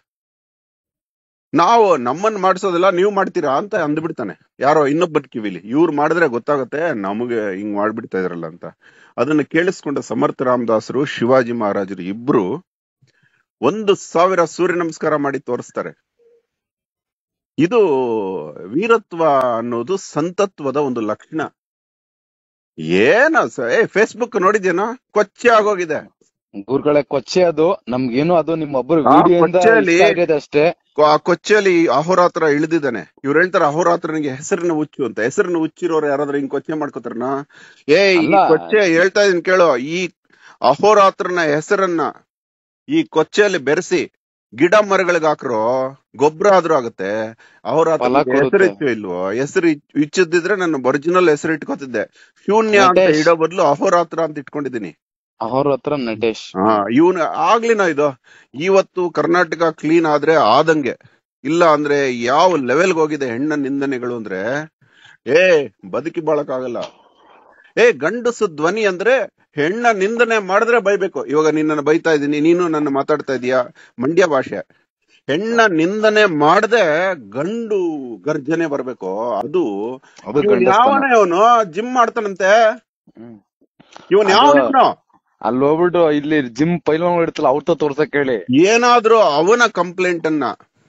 ನಾವು ನಮ್ಮನ್ನ ಮಾಡಿಸೋದಿಲ್ಲ ನೀವು ಮಾಡ್ತೀರಾ ಅಂತ ಅಂದ್ಬಿಡ್ತಾನೆ ಯಾರೋ ಇನ್ನೊಬ್ಬರ ಕಿವಿಲಿ ಇವ್ರು ಮಾಡಿದ್ರೆ ಗೊತ್ತಾಗತ್ತೆ ನಮಗೆ ಹಿಂಗ್ ಮಾಡ್ಬಿಡ್ತಾ ಇದ್ರಲ್ಲ ಅಂತ ಅದನ್ನ ಕೇಳಿಸ್ಕೊಂಡ ಸಮರ್ಥ ರಾಮದಾಸರು ಶಿವಾಜಿ ಮಹಾರಾಜರು ಇಬ್ರು ಒಂದು ಸಾವಿರ ಸೂರ್ಯ ನಮಸ್ಕಾರ ಮಾಡಿ ತೋರಿಸ್ತಾರೆ ಇದು ವೀರತ್ವ ಅನ್ನೋದು ಸಂತತ್ವದ ಒಂದು ಲಕ್ಷಣ ಏನ ಏ ಫೇಸ್ಬುಕ್ ನೋಡಿದ್ಯೇನೋ ಕೊಚ್ಚೆ ಆಗೋಗಿದೆ ಗುರುಗಳೇ ಕೊಚ್ಚೆ ಅದು ನಮ್ಗೇನು ಅದು ನಿಮ್ಮ ಒಬ್ಬರು ಆ ವಿಡಿಯೋ ಇಂದ ಕೊಚ್ಚೆಯಲ್ಲಿ ಇಷ್ಟ ಆಗೈತೆ ಅಷ್ಟೇ ಕೊ- ಆ ಕೊಚ್ಚೆಯಲ್ಲಿ ಅಹೋರಾತ್ರ ಇಳಿದಿದ್ದಾನೆ ಇವ್ರು ಹೇಳ್ತಾರೆ ಅಹೋರಾತ್ರನಿಗೆ ಹೆಸರಿನ ಹುಚ್ಚು ಅಂತ ಹೆಸರಿನ ಹುಚ್ಚಿರೋರು ಯಾರಾದ್ರೂ ಹಿಂಗ್ ಕೊಚ್ಚೆ ಮಾಡ್ಕೋತಾರನ ಏ ಈ ಅಲ್ಲ. ಕೊಚ್ಚೆ ಹೇಳ್ತಾ ಇದೀನಿ ಕೇಳೋ ಈ ಅಹೋರಾತ್ರನ ಹೆಸರನ್ನ ಈ ಕೊಚ್ಚೆಯಲ್ಲಿ ಬೆರೆಸಿ ಗಿಡ ಮರಗಳಿಗೆ ಹಾಕ್ರೋ ಗೊಬ್ಬರ ಆದ್ರೂ ಆಗುತ್ತೆ ಅಹೋರಾತ್ರ ಫಲ ಹೆಸರು ಕೊಡುತ್ತೆ. ಇಚ್ಚು ಇಲ್ವೋ ಹೆಸರು ಇಚ್ಚಿದ್ರೆ ನಾನು ಒರಿಜಿನಲ್ ಹೆಸರು ಇಟ್ಕೋತಿದ್ದೆ ಶೂನ್ಯ ಅಂತ ನಟೇಶ್. ಇಡೋ ಬದಲು ಅಹೋರಾತ್ರ ಅಂತ ಇಟ್ಕೊಂಡಿದ್ದೀನಿ ಅವ್ರ ಹತ್ರ ನಟೇಶ್ ಹಾ ಇವನ್ ಆಗ್ಲಿನ ಇದು ಇವತ್ತು ಕರ್ನಾಟಕ ಕ್ಲೀನ್ ಆದ್ರೆ ಆದಂಗೆ ಇಲ್ಲ ಅಂದ್ರೆ ಯಾವ ಲೆವೆಲ್ಗೆ ಹೋಗಿದೆ ಹೆಣ್ಣ ನಿಂದನೆಗಳು ಅಂದ್ರೆ ಏ ಬದುಕಿ ಬಾಳಕ್ಕಾಗಲ್ಲ ಏ ಗಂಡಸು ಧ್ವನಿ ಅಂದ್ರೆ ಹೆಣ್ಣ ನಿಂದನೆ ಮಾಡಿದ್ರೆ ಬೈಬೇಕು ಇವಾಗ ನಿನ್ನನ್ನು ಬೈತಾ ಇದ್ದೀನಿ ನೀನು ನನ್ನ ಮಾತಾಡ್ತಾ ಇದೀಯಾ ಮಂಡ್ಯ ಭಾಷೆ ಹೆಣ್ಣ ನಿಂದನೆ ಮಾಡದೆ ಗಂಡು ಗರ್ಜನೆ ಬರ್ಬೇಕು ಅದು ಅದು ಇವನ್ ಗಂಡಸ್ತನ. ಯಾವನೇ ಅವನು ಜಿಮ್ ಮಾಡ್ತಾನಂತೆ ಹ್ಮ್. ಇವನ್ ಅದು- ಯಾವನಿವ್ನು ಅಲ್ಲಿ ಹೋಗ್ಬಿಟ್ಟು ಇಲ್ಲಿ ಜಿಮ್ ಪೈಲ್ವಾನ್ ಇಡ್ತಲ್ಲ ಅವ್ರ ತೋರ್ಸಕ್ ಹೇಳಿ ಏನಾದ್ರೂ ಅವನ ಕಂಪ್ಲೇಂಟ್ ಅನ್ನ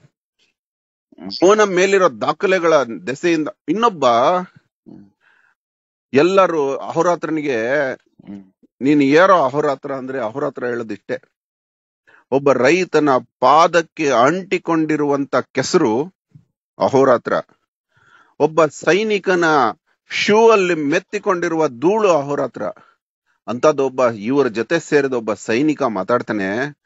ಅವನ ಮೇಲಿರೋ ದಾಖಲೆಗಳ ದೆಸೆಯಿಂದ ಇನ್ನೊಬ್ಬ ಹ್ಮ್. ಎಲ್ಲರೂ ಅಹೋರಾತ್ರನಿಗೆ ಹ್ಮ್. ನೀನ್ ಏರೋ ಅಹೋರಾತ್ರ ಅಂದ್ರೆ ಅಹೋರಾತ್ರ ಹೇಳೋದಿಷ್ಟೇ ಒಬ್ಬ ರೈತನ ಪಾದಕ್ಕೆ ಅಂಟಿಕೊಂಡಿರುವಂತ ಕೆಸರು ಅಹೋರಾತ್ರ ಒಬ್ಬ ಸೈನಿಕನ ಶೂ ಅಲ್ಲಿ ಮೆತ್ತಿಕೊಂಡಿರುವ ಧೂಳು ಅಹೋರಾತ್ರ ಅಂತದೊಬ್ಬ ಇವರ ಜೊತೆ ಸೇರಿದ ಒಬ್ಬ ಸೈನಿಕ ಮಾತಾಡ್ತಾನೆ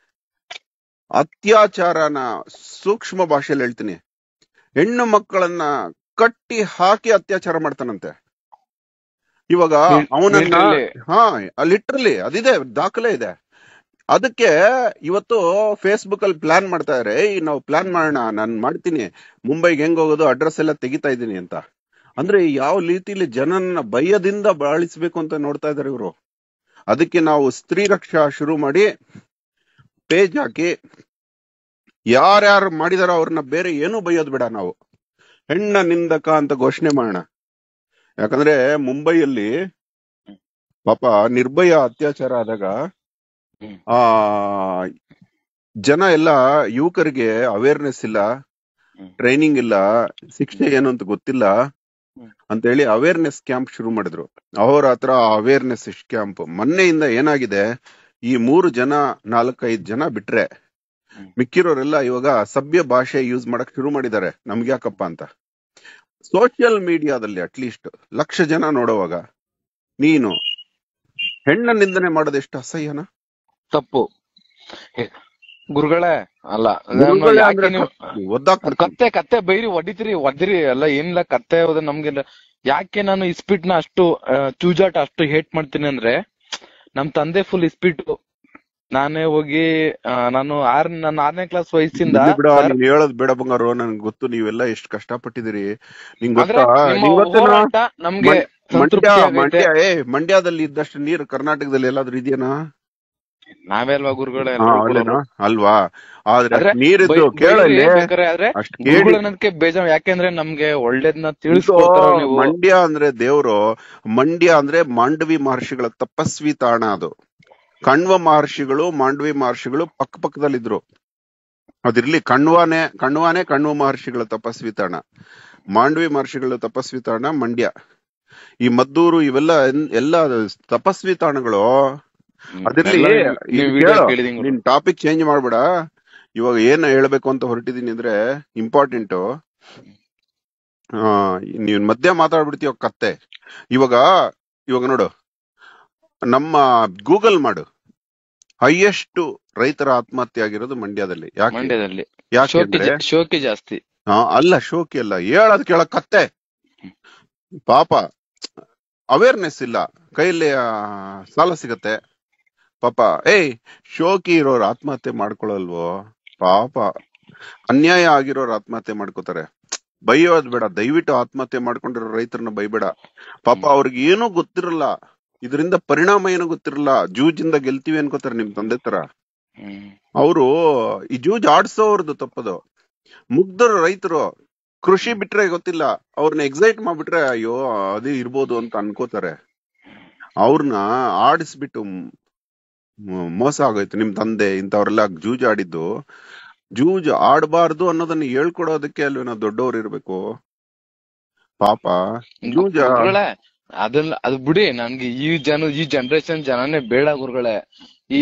ಅತ್ಯಾಚಾರನ ಸೂಕ್ಷ್ಮ ಭಾಷೆಯಲ್ಲಿ ಹೇಳ್ತೀನಿ ಹೆಣ್ಣು ಮಕ್ಕಳನ್ನ ಕಟ್ಟಿ ಹಾಕಿ ಅತ್ಯಾಚಾರ ಮಾಡ್ತಾನಂತೆ ಇವಾಗ ಮಿಲ್- ಅವನನ್ನ ಮಿಲ್ಟ್ರಿಲಿ. ಹಾ ಲಿಟ್ರಲಿ ಅದಿದೆ ದಾಖಲೆ ಇದೆ ಅದಕ್ಕೆ ಇವತ್ತು ಫೇಸ್ಬುಕ್ ಅಲ್ಲಿ ಪ್ಲಾನ್ ಮಾಡ್ತಾ ಇದಾರೆ ಏಯ್ ನಾವು ಪ್ಲಾನ್ ಮಾಡೋಣ ನಾನ್ ಮಾಡ್ತೀನಿ ಮುಂಬೈಗೆ ಹೆಂಗ್ ಹೋಗೋದು ಅಡ್ರೆಸ್ ಎಲ್ಲ ತೆಗಿತಾ ಇದ್ದೀನಿ ಅಂತ ಅಂದ್ರೆ ಯಾವ ರೀತಿಲಿ ಜನನ ಭಯದಿಂದ ಬಾಳಿಸ್ಬೇಕು ಅಂತ ನೋಡ್ತಾ ಇದಾರೆ ಇವರು ಅದಕ್ಕೆ ನಾವು ಸ್ತ್ರೀ ರಕ್ಷಾ ಶುರು ಮಾಡಿ ಪೇಜ್ ಹಾಕಿ ಯಾರ್ಯಾರು ಮಾಡಿದಾರ ಅವ್ರನ್ನ ಬೇರೆ ಏನೂ ಬೈಯೋದ್ ಬೇಡ ನಾವು ಹೆಣ್ಣ ನಿಂದಕ ಅಂತ ಘೋಷಣೆ ಮಾಡೋಣ ಯಾಕಂದ್ರೆ ಮುಂಬೈಯಲ್ಲಿ ಪಾಪ ನಿರ್ಭಯ ಅತ್ಯಾಚಾರ ಆದಾಗ ಹ್ಮ್. ಆ ಜನ ಎಲ್ಲ ಯುವಕರಿಗೆ ಅವೇರ್ನೆಸ್ ಇಲ್ಲ ಹ್ಮ್. ಟ್ರೈನಿಂಗ್ ಇಲ್ಲ ಶಿಕ್ಷೆ ಏನು ಅಂತ ಗೊತ್ತಿಲ್ಲ ಹ್ಮ್. ಅಂತ ಹೇಳಿ ಅವೇರ್ನೆಸ್ ಕ್ಯಾಂಪ್ ಶುರು ಮಾಡಿದ್ರು ಅವರ ಹತ್ರ ಅವೇರ್ನೆಸ್ ಕ್ಯಾಂಪ್ ಮೊನ್ನೆಯಿಂದ ಏನಾಗಿದೆ ಈ ಮೂರು ಜನ ನಾಲ್ಕೈದು ಜನ ಬಿಟ್ರೆ ಹ್ಮ್. ಮಿಕ್ಕಿರೋರೆಲ್ಲ ಇವಾಗ ಸಭ್ಯ ಭಾಷೆ ಯೂಸ್ ಮಾಡಕ್ ಶುರು ಮಾಡಿದ್ದಾರೆ ನಮ್ಗೆ ಯಾಕಪ್ಪ ಅಂತ ಸೋಷಿಯಲ್ ಮೀಡಿಯಾದಲ್ಲಿ ಅಟ್ಲೀಸ್ಟ್ ಲಕ್ಷ ಜನ ನೋಡುವಾಗ ನೀನು ಹೆಣ್ಣ ನಿಂದನೆ ಮಾಡೋದು ಎಷ್ಟು ಅಸಹ್ಯನ ತಪ್ಪು ಹೇ, ಗುರುಗಳೇ ಅಲ್ಲ ಗುರುಗಳೇ ನಮ್ಮ ಯಾಕೆ ಅಂದ್ರೆ ನೀವು ಕ- ಒದ್ದಾಕ್ಬಿಡ್ತೀನಿ. ಕತ್ತೆ ಕತ್ತೆ ಬೈರಿ ಹೊಡಿತೀರಿ ಒದ್ರಿ ಎಲ್ಲ ಏನಿಲ್ಲ ಕತ್ತೆ ಹೋದ ನಮ್ಗೆಲ್ಲ ಯಾಕೆ ನಾನು ಇಸ್ಪಿಟ್ ನ ಅಷ್ಟು ಆ, ಚೂಜಾಟ ಅಷ್ಟು ಹೇಟ್ ಮಾಡ್ತೀನಿ ಅಂದ್ರೆ ನಮ್ ತಂದೆ ಫುಲ್ ಇಸ್ಪಿಟ್ ನಾನೇ ಹೋಗಿ ಆ, ನಾನು ಆರ್ ನನ್ನ ಆರನೇ ಕ್ಲಾಸ್ ವಯಸ್ಸಿಂದ ಇಲ್ಲಿ ಬಿಡ ಸರ್, ನೀನ್ ಹೇಳೋದ್ ಬೇಡ ಬಂಗಾರು ನನ್ಗೆ ಗೊತ್ತು ನೀವೆಲ್ಲ ಎಷ್ಟು ಕಷ್ಟಪಟ್ಟಿದ್ದೀರಿ ನಿಂಗ್ ಆದ್ರೆ ಗೊತ್ತಾ ನಿಮ್ಮ ನಿಂಗ್ ಗೊತ್ತೇನೋ? ಹೋರಾಟ ನಮ್ಗೆ ಮಂಡ್ಯ ಸಂತೃಪ್ತಿ ಆಗೈತೆ ಮಂಡ್ಯ ಏ ಮಂಡ್ಯದಲ್ಲಿ ಇದ್ದಷ್ಟು ನೀರು ಕರ್ನಾಟಕದಲ್ಲಿ ಎಲ್ಲಾದ್ರೂ ಇದೆಯೇನಾ ನಾವೇ ಅಲ್ವಾ ಗುರುಗಳೇ ಹಾ, ಅಲ್ಲೇನೋ? ಅಲ್ವಾ ಆದ್ರೆ ಆದ್ರೆ ಅಷ್ಟ್ ನೀರಿದ್ದು ಬೈ- ಕೇಳಲ್ಲಿ ಬೈರಿ ಬೇಕಾದ್ರೆ ಆದ್ರೆ ಅಷ್ಟ್ ಕೇಳಿ ಗುರುಗಳು ಅನ್ನೋದಕ್ಕೆ ಬೇಜಾರ್ ಯಾಕೆಂದ್ರೆ ನಮ್ಗೆ ಒಳ್ಳೇದ್ನ ಇದು ತಿಳಿಸ್ಕೊಡ್ತಾರ ನೀವು ಮಂಡ್ಯ ಅಂದ್ರೆ ದೇವ್ರು ಮಂಡ್ಯ ಅಂದ್ರೆ ಮಾಂಡವಿ ಮಹರ್ಷಿಗಳ ತಪಸ್ವಿ ತಾಣ ಅದು ಕಣ್ವ ಮಹರ್ಷಿಗಳು ಮಾಂಡವಿ ಮಹರ್ಷಿಗಳು ಪಕ್ಕ ಪಕ್ಕದಲ್ಲಿದ್ರು ಅದಿರ್ಲಿ ಕಣ್ವಾನೆ ಕಣ್ವಾನೆ ಕಣ್ವ ಮಹರ್ಷಿಗಳ ತಪಸ್ವಿ ತಾಣ ಮಾಂಡವಿ ಮಹರ್ಷಿಗಳ ತಪಸ್ವಿ ತಾಣ ಮಂಡ್ಯ ಈ ಮದ್ದೂರು ಇವೆಲ್ಲ ಎನ್- ಎಲ್ಲ ತಪಸ್ವಿ ತಾಣಗಳು ಅದಿರ್ಲಿ ಎಲ್ಲ ಈಗ ನೀವು ವಿಡಿಯೋ ಕೇಳು, ಕೇಳಿದೀನಿ ನಿನ್ ಟಾಪಿಕ್ ಚೇಂಜ್ ಮಾಡ್ಬೇಡ ಇವಾಗ ಏನ್ ಹೇಳ್ಬೇಕು ಅಂತ ಹೊರಟಿದೀನಿ ಅಂದ್ರೆ ಇಂಪಾರ್ಟೆಂಟ್ ನೀನ್ ಮಧ್ಯ ಮಾತಾಡ್ಬಿಡ್ತೀವ ಕತ್ತೆ ಇವಾಗ ಇವಾಗ ನೋಡು ನಮ್ಮ ಗೂಗಲ್ ಮಾಡು ಹೈಯೆಸ್ಟ್ ರೈತರ ಆತ್ಮಹತ್ಯೆ ಆಗಿರೋದು ಮಂಡ್ಯದಲ್ಲಿ ಯಾಕೆ ಮಂಡ್ಯದಲ್ಲಿ ಯಾಕೆ ಶೋಕಿ ಅಂದ್ರೆ ಜಾ- ಶೋಕಿ ಜಾಸ್ತಿ ಹಾ, ಅಲ್ಲ ಶೋಕಿ ಅಲ್ಲ ಹೇಳದ್ ಕೇಳ ಕತ್ತೆ ಪಾಪ ಅವೇರ್ನೆಸ್ ಇಲ್ಲ ಕೈಯಲ್ಲಿ ಆ, ಸಾಲ ಸಿಗತ್ತೆ ಪಾಪ ಏಯ್ ಶೋಕಿ ಇರೋರು ಆತ್ಮಹತ್ಯೆ ಮಾಡ್ಕೊಳಲ್ವೋ ಪಾಪ ಅನ್ಯಾಯ ಆಗಿರೋರು ಆತ್ಮಹತ್ಯೆ ಮಾಡ್ಕೋತಾರೆ ಬೈಯೋದ್ ಬೇಡ ದಯವಿಟ್ಟು ಆತ್ಮಹತ್ಯೆ ಮಾಡ್ಕೊಂಡಿರೋ ರೈತರನ್ನ ಬೈಬೇಡ ಪಾಪ ಅವ್ರಿಗೆ ಏನೂ ಗೊತ್ತಿರಲ್ಲ ಇದರಿಂದ ಪರಿಣಾಮ ಏನೂ ಗೊತ್ತಿರಲ್ಲ ಜೂಜಿಂದ ಗೆಲ್ತೀವಿ ಅನ್ಕೋತಾರೆ ನಿಮ್ ತಂದೆ ತರ ಹ್ಮ್ ಅವರು ಈ ಜೂಜ್ ಆಡ್ಸೋರ್ದು ತಪ್ಪದು ಮುಗ್ಧರು ರೈತರು ಕೃಷಿ ಬಿಟ್ರೆ ಗೊತ್ತಿಲ್ಲ ಅವ್ರನ್ನ ಎಕ್ಸೈಟ್ ಮಾಡ್ಬಿಟ್ರೆ ಅಯ್ಯೋ ಅದೇ ಇರ್ಬೋದು ಅಂತ ಅನ್ಕೋತಾರೆ ಅವ್ರನ್ನ ಆಡಿಸ್ಬಿಟ್ಟು ಮ್- ಮ್- ಮೋಸ ಆಗೋಯ್ತು ನಿಮ್ ತಂದೆ ಇಂಥವ್ರೆಲ್ಲ ಜೂಜ್ ಆಡಿದ್ದು ಜೂಜ್ ಆಡಬಾರ್ದು ಅನ್ನೋದನ್ನ ಹೇಳ್ಕೊಡೋದಕ್ಕೆ ಅಲ್ವೇನೋ ದೊಡ್ಡವ್ರು ಇರ್ಬೇಕು ಪಾಪ ಜೂಜ ಗುರುಗಳೇ ಅದೆಲ್ಲ ಅದು ಬಿಡಿ ನನ್ಗೆ ಈ ಜನ ಈ ಜನರೇಷನ್ ಜನನೇ ಬೇಡ ಗುರುಗಳೇ ಈ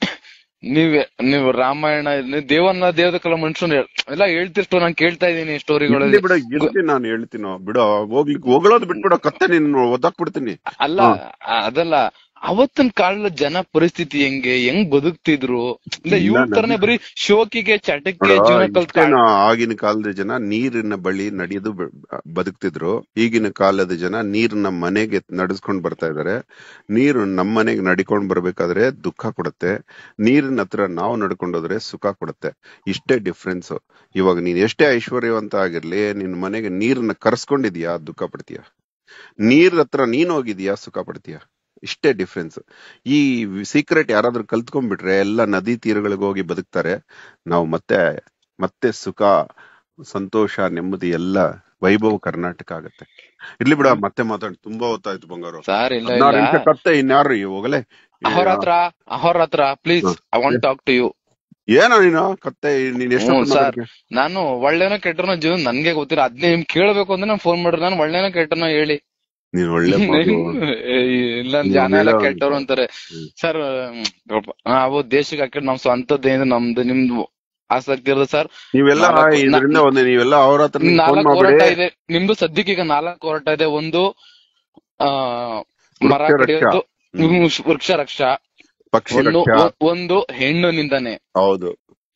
ನೀವ್ ನೀವ್ ರಾಮಾಯಣ ನೀವ್ ದೇವನ್ನ ದೇವದ ಕಲ ಮನುಷ್ಯನ ಎಲ್ಲ ಹೇಳ್ತಿರ್ತು ನಾನ್ ಕೇಳ್ತಾ ಇದೀನಿ ಇಲ್ಲಿ ಸ್ಟೋರಿಗಳಲ್ಲಿ ಬಿಡ ಇಲ್ಲಿ ನಾನು ಹೇಳ್ತೀನೋ ಬಿಡೋ ಹೋಗ್ಲಿಕ್ಕೆ ಹೋಗ್ಲೋದ್ ಬಿಟ್ಬಿಡೋ ಕತ್ತೆ ನಿನ್ನ ಒದ್ದಾಕ್ ಬಿಡ್ತೀನಿ ಅಲ್ಲ ಆ- ಅದಲ್ಲ ಅವತ್ತಿನ ಕಾಲದ ಜನ ಪರಿಸ್ಥಿತಿ ಹೆಂಗೆ ಹೆಂಗ್ ಬದುಕ್ತಿದ್ರು ಇಲ್ಲ ಇಲ್ಲ, ಇವ್ರ ತರನೇ ನನ್ಗೆ- ಬರೀ ಶೋಕಿಗೆ ಚಟಕ್ಕೆ ನೋಡೋ, ಜೀವನ ಕಲ್ತ್ ಇಷ್ಟೇನೋ ಆಗಿನ ಕಾಲದ ಜನ ನೀರಿನ ಬಳಿ ನಡೆಯೋದು ಬ- ಬದುಕ್ತಿದ್ರು ಈಗಿನ ಕಾಲದ ಜನ ನೀರನ್ನ ಮನೆಗೆ ನಡೆಸ್ಕೊಂಡ್ ಬರ್ತಾ ಇದಾರೆ ನೀರು ನಮ್ಮ ಮನೆಗೆ ನಡಿಕೊಂಡ್ ಬರ್ಬೇಕಾದ್ರೆ ದುಃಖ ಕೊಡುತ್ತೆ ನೀರಿನ ಹತ್ರ ನಾವು ನಡ್ಕೊಂಡೋದ್ರೆ ಸುಖ ಕೊಡುತ್ತೆ ಇಷ್ಟೇ ಡಿಫ್ರೆನ್ಸ್ ಇವಾಗ ನೀನ್ ಎಷ್ಟೇ ಐಶ್ವರ್ಯವಂತ ಆಗಿರ್ಲಿ ನಿನ್ ಮನೆಗೆ ನೀರನ್ನ ಕರ್ಸ್ಕೊಂಡಿದ್ಯಾ ದುಃಖ ಪಡ್ತೀಯ ನೀರ್ ಹತ್ರ ನೀನ್ ಹೋಗಿದ್ಯಾ ಸುಖ ಪಡ್ತೀಯ ಇಷ್ಟೇ ಡಿಫ್ರೆನ್ಸ್ ಈ ಸೀಕ್ರೆಟ್ ಯಾರಾದ್ರೂ ಕಲ್ತ್ಕೊಂಡ್ಬಿಟ್ರೆ ಎಲ್ಲ ನದಿ ತೀರಗಳಿಗೆ ಹೋಗಿ ಬದುಕ್ತಾರೆ ನಾವು ಮತ್ತೆ ಮತ್ತೆ ಸುಖ ಸಂತೋಷ ನೆಮ್ಮದಿ ಎಲ್ಲ ವೈಭವ ಕರ್ನಾಟಕ ಆಗತ್ತೆ ಇರ್ಲಿ ಬಿಡ ಮತ್ತೆ ಮಾತಾಡಿ ತುಂಬಾ ಹೊತ್ತಾಯ್ತು ಬಂಗಾರು ಸರ್ ಇಲ್ಲ ಹದಿನಾರು ಇಲ್ಲ ನಿಮಿಷ ಕತ್ತೆ ಇನ್ಯಾರು ಹೋಗಲೇ ಅಹೋರಾತ್ರ ಅಹೋರಾತ್ರ please hmm. I want talk to you ಏನೋ ನೀನು ಕತ್ತೆ ನೀನ್ ಎಷ್ಟು ಹ್ಞೂ ಸರ್ ನಾನು ಒಳ್ಳೆನೋ ಕೆಟ್ಟನೋ ಜೀವನ ನನ್ಗೆ ಗೊತ್ತಿಲ್ಲ ಅದ್ನೇ ನಿಮ್ ಕೇಳ್ಬೇಕು ಅಂದ್ರೆ ನಾನು ಫೋನ್ ಮಾಡ್ರಿ ನಾನು ಒಳ್ಳೆನೋ ಕೆಟ್ಟನೋ ಹೇಳಿ ನೀನ್ ಒಳ್ಳೆ ಮಗು. ಏ, ಇಲ್ಲ ನೀವ್ ಜನ ಎಲ್ಲ ಒಳ್ಳೆಯವ್ರು ಕೆಟ್ಟವ್ರು ಅಂತಾರೆ ಹ್ಮ್. ಸರ್ ನಾವು ದೇಶಕ್ಕೆ ಹಾಕಿದ್ರೆ ನಮ್ ಸ್ವಂತದ್ದೇನು ನಮ್ದು ನಿಮ್ದು ಆಸಕ್ತಿ ಇರೋದು ಸರ್ ನೀವೆಲ್ಲ ನಾಲ್ಕು- ಇದರಿಂದ ಒಂದು ನೀವೆಲ್ಲ ಅವ್ರ ಹತ್ರ ಫೋನ್ ನಾಲ್ಕು ಮಾಡ್ಬೇಡಿ ಹೋರಾಟ ಇದೆ ನಿಮ್ದು ಸದ್ಯಕ್ಕೆ ಈಗ ನಾಲ್ಕು ಹೋರಾಟ ಇದೆ ಒಂದು ಆ ಮರ ವೃಕ್ಷ ಕಡಿಯೋದು ಹ್ಮ್. ಹ್ಮ್, ವೃಕ್ಷ ರಕ್ಷಾ ಪಕ್ಷಿ ಒಂದು ರಕ್ಷಾ ಒ- ಒಂದು ಹೆಣ್ಣು ನಿಂದನೆ ಹೌದು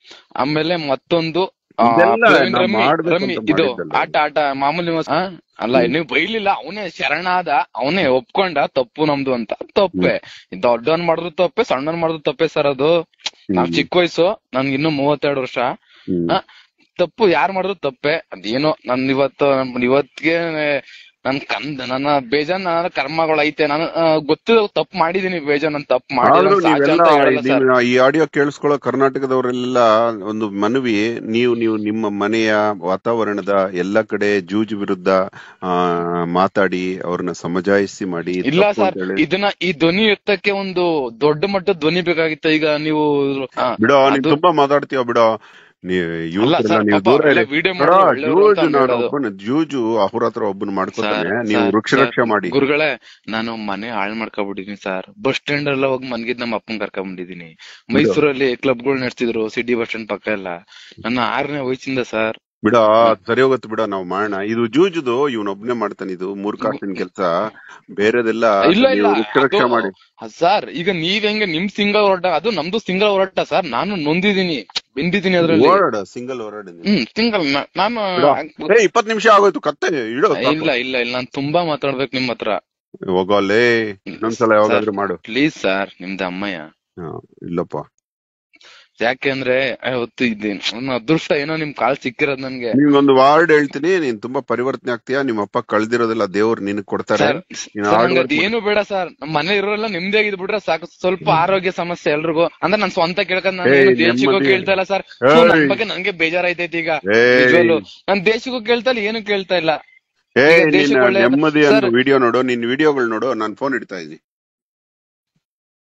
ಆಮೇಲೆ ಮತ್ತೊಂದು ಆ, ಇದೆಲ್ಲ ಪ್ರವೀಣ್ ನಾವ್ ರಮ್ಮಿ- ಮಾಡ್ಬೇಕು ರಮ್ಮಿ ಅಂತ ಇದು ಮಾಡಿದ್ದಲ್ಲ. ಆಟ ಆಟ ಮಾಮೂಲಿ ಮಸ್- ಆ? ಅಲ್ಲ ಹ್ಮ್. ನೀವು ಬೈಲಿಲ್ಲ ಅವನೇ ಶರಣಾದ ಅವನೇ ಒಪ್ಕೊಂಡ ತಪ್ಪು ನಮ್ದು ಅಂತ ತಪ್ಪೆ ದೊಡ್ಡವನ್ ಮಾಡಿದ್ರು ತಪ್ಪೆ ಸಣ್ಣವನ್ ಮಾಡಿದ್ರು ತಪ್ಪೆ ಸರ್ ಅದು ನಾವ್ ಹ್ಮ್. ಚಿಕ್ಕ ವಯಸ್ಸು ನನ್ಗೆ ಇನ್ನೂ ಮೂವತ್ತೆರಡು ವರ್ಷ ಹ್ಮ್. ಆ, ತಪ್ಪು ಯಾರ್ ಮಾಡಿದ್ರು ತಪ್ಪೆ ಅದೇನೋ ನನ್ ಇವತ್ತು ನನ್ ಇವತ್ತಿಗೆ ನನ್ ಕಂದ ನನ್ನ ಬೇಜಾನ್ ನನ್ನ ಕರ್ಮಗಳು ಐತೆ ನಾನು ಆ, ಗೊತ್ತಿರೋ ತಪ್ಪು ಮಾಡಿದೀನಿ ಬೇಜಾನ್ ನಾನು ತಪ್ಪು ಮಾಡಿ ಆದ್ರೂ ನಾನ್ ಸಾಚ ನೀವೆಲ್ಲ ಅಂತ ಹೇಳಲ್ಲ ಸರ್ ನೀವು ಈ ಆಡಿಯೋ ಕೇಳಿಸ್ಕೊಳ್ಳೋ ಕರ್ನಾಟಕದವರೆಲ್ಲ ಒಂದು ಮನವಿ ನೀವು ನೀವು ನಿಮ್ಮ ಮನೆಯ ವಾತಾವರಣದ ಎಲ್ಲ ಕಡೆ ಜೂಜು ವಿರುದ್ಧ ಆ ಮಾತಾಡಿ ಅವ್ರನ್ನ ಸಮಜಾಯಿಸಿ ಮಾಡಿ ಇಲ್ಲ ತಪ್ಪು ಸರ್ ಅಂತ ಹೇಳಿ ಇದನ್ನ ಈ ಧ್ವನಿ ಎತ್ತಕ್ಕೆ ಒಂದು ದೊಡ್ಡ ಮಟ್ಟದ ಧ್ವನಿ ಬೇಕಾಗಿತ್ತು ಈಗ ನೀವು ಆ, ಬಿಡೋ ನೀನ್ ಅದು- ತುಂಬಾ ಮಾತಾಡ್ತೀಯ ಬಿಡೋ ನೀವ್ ಅಲ್ಲ ಯೂತ್ರೆಲ್ಲ ಸರ್ ನೀವು ಪಾಪ ದೂರ ಒಳ್ಳೆ ಇರಿ ವಿಡಿಯೋ ನೋಡೋ, ಮಾಡಿ ಒಳ್ಳೆಯವರು ಅಂತ ಜೂಜು ನಾನು ಅಂದ್ಬಿಡೋದು. ಒಬ್ಬನ ಜೂಜು ಅವ್ರ ಹತ್ರ ಒಬ್ಬನ ಮಾಡ್ಕೊತಾನೆ ಸರ್, ನೀವು ಸರ್, ವೃಕ್ಷ ಸರ್, ರಕ್ಷೆ ಮಾಡಿ ಗುರುಗಳೇ ನಾನು ಮನೆ ಹಾಳ್ ಮಾಡ್ಕೊಂಡ್ಬಿಟ್ಟಿದೀನಿ ಸರ್ ಬಸ್ ಸ್ಟ್ಯಾಂಡ್ ಎಲ್ಲ ಹೋಗಿ ಮನ್ಗಿದ್ ನಮ್ಮ ಅಪ್ಪನ್ ಕರ್ಕೊಂಡ್ಬಿಟ್ಟಿದೀನಿ ಮೈಸೂರಲ್ಲಿ ಕ್ಲಬ್ಗಳು ನಡೆಸ್ತಿದ್ರು ಸಿಟಿ ಬಸ್ ಸ್ಟ್ಯಾಂಡ್ ಪಕ್ಕ ಎಲ್ಲ ನನ್ನ ಆರನೇ ವಯಸ್ಸಿಂದ ಸರ್ ಬಿಡ ಸರಿ ಹೋಗುತ್ತೆ ಬಿಡ ನಾವು ಮಾಡೋಣ ಇದು ಜೂಜುದು ಇವನೊಬ್ನೇ ಮಾಡ್ತಾನೆ ಇದು ಮೂರ್ಖಾಸಿನ ಕೆಲ್ಸ ಬೇರೆದೆಲ್ಲ ಇಲ್ಲ ಇಲ್ಲ ನೀವು ವೃಕ್ಷ ರಕ್ಷೆ ಅದು- ಮಾಡಿ ಸರ್ ಈಗ ನೀವ್ ಹೆಂಗೆ ನಿಮ್ ಸಿಂಗಲ್ ಹೋರಾಟ ಅದು ನಮ್ದು ಸಿಂಗಲ್ ಹೋರಾಟ ಸರ್ ನಾನು ನೊಂದಿದೀನಿ ಬೆಂದಿದ್ದೀನಿ ಅದ್ರಲ್ಲಿ ಓಡಾಡ ಸಿಂಗಲ್ ಓಡಾಡ ಹ್ಮ್ ಸಿಂಗಲ್ ನಾನು ಏ ಇಪ್ಪತ್ ನಿಮಿಷ ಆಗೋಯ್ತು ಕತ್ತೆ ಇಡೋ ಇಲ್ಲ ಇಲ್ಲ ಇಲ್ಲ ನಾನು ತುಂಬಾ ಮಾತಾಡ್ಬೇಕು ನಿಮ್ ಹತ್ರ ಹೋಗೋಲ್ಲೇ ಇನ್ನೊಂದ್ಸಲ ಯಾವಾಗಾದ್ರೂ ಮಾಡು ಪ್ಲೀಸ್ ಸರ್ ನಿಮ್ದು ಅಮ್ಮಯ್ಯ ಹಾ, ಇಲ್ಲಪ್ಪ ಯಾಕೆಂದ್ರೆ ಅವತ್ತು ಇದೆ ನನ್ನ ಅದೃಷ್ಟ ಏನೋ ನಿಮ್ ಕಾಲ್ ಸಿಕ್ಕಿರೋದ್ ನನ್ಗೆ ನಿಮ್ಗೊಂದು ವಾರ್ಡ್ ಹೇಳ್ತೀನಿ ನೀನ್ ತುಂಬಾ ಪರಿವರ್ತನೆ ಆಗ್ತೀಯಾ ನಿಮ್ಮ ಅಪ್ಪ ಕಳ್ದಿರೋದೆಲ್ಲ ದೇವ್ರು ನಿನಗ್ ಕೊಡ್ತಾರೆ ಸರ್ ನೀನ್ ಸರ್, hard ನಂಗ್ work ಅದ್ ಏನು ಬೇಡ ಸರ್ ನಮ್ ಮನೆ ಇರೋರೆಲ್ಲ ನಿಮ್ದೇ ಆಗಿದ್ ಬಿಟ್ರೆ ಸಾಕು ಸ್ವಲ್ಪ ಆರೋಗ್ಯ ಸಮಸ್ಯೆ ಎಲ್ರಿಗೂ ಅಂದ್ರೆ ನಾನ್ ಸ್ವಂತ ಕೇಳ್ಕೊಂಡ್ ನಾನು ಏಯ್, ಏನು ದೇಶಕ್ಕೂ ನೆಮ್ಮದಿ. ಕೇಳ್ತಾ ಇಲ್ಲ ಸರ್ ಏಯ್. ನನ್ ಬಗ್ಗೆ ನನ್ಗೆ ಬೇಜಾರಾಯ್ತೈತಿ ಈಗ ಏಯ್. ನಿಜವಾಗ್ಲು ನಾನ್ ದೇಶಕ್ಕೂ ಕೇಳ್ತಾ ಇಲ್ಲ ಏನು ಕೇಳ್ತಾ ಇಲ್ಲ ಏ ಈಗ ನಿನ್ನ ದೇಶಕ್ಕೆ ಒಳ್ಳೆ- ನೆಮ್ಮದಿ ಸರ್- ಅಂತ ವಿಡಿಯೋ ನೋಡು ನಿನ್ ವಿಡಿಯೋಗಳು ನೋಡು ನಾನ್ ಫೋನ್ ಇಡ್ತಾ ಇದ್ದೀನಿ